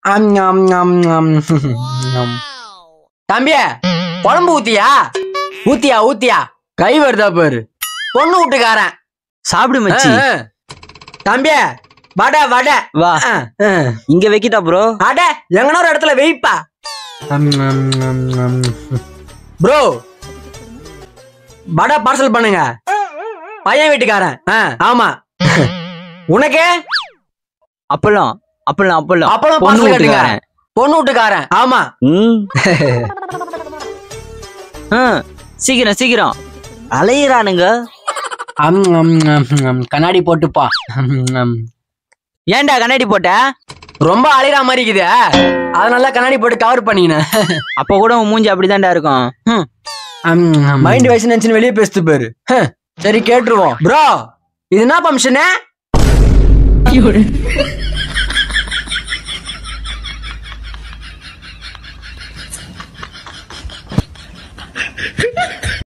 அம், அம், அம், அம், அம். தம்பிய குழம்பு ஊத்தியா ஊத்தியா ஊத்தியா கை வருதா பாரு பொண்ணு வீட்டுக்காரன் சாப்பிடு மச்சி ஆ, ஆ. தம்பிய வடை வடை வா ஆ, ஆ. இங்க வைக்கிட்டா ப்ரோ அட எங்கனா ஒரு இடத்துல வெயிப்பா ப்ரோ வடை பார்சல் பண்ணுங்க பையன் வீட்டுக்காரன் ஆ, ஆமா உனக்கு அப்பளம் அப்பளம் அப்பளம் அப்பளம் பொண்ணு பார்சல் கட்டுங்க வீட்டுக்காரன். பொண்ணு வீட்டுக்காரன் ஆமா ம் ஆ, சீக்கிரம் சீக்கிரம் அலையிறானுங்க அம், அம், அம், அம். கண்ணாடி போட்டுப்பா அம், அம். ஏன்டா கண்ணாடி போட்ட ரொம்ப அழிற மாதிரி இருக்குது அதனால கண்ணாடி போட்டு கவர் பண்ணினேன் அப்ப கூட உன் மூஞ்சி அப்படிதான்டா இருக்கும் ம். மைண்ட் வயசு நினைச்சுன்னு வெளியே பேசுது பாரு ஹம். சரி கேட்டுருவோம் ப்ரோ இது என்ன ஃபங்க்ஷனு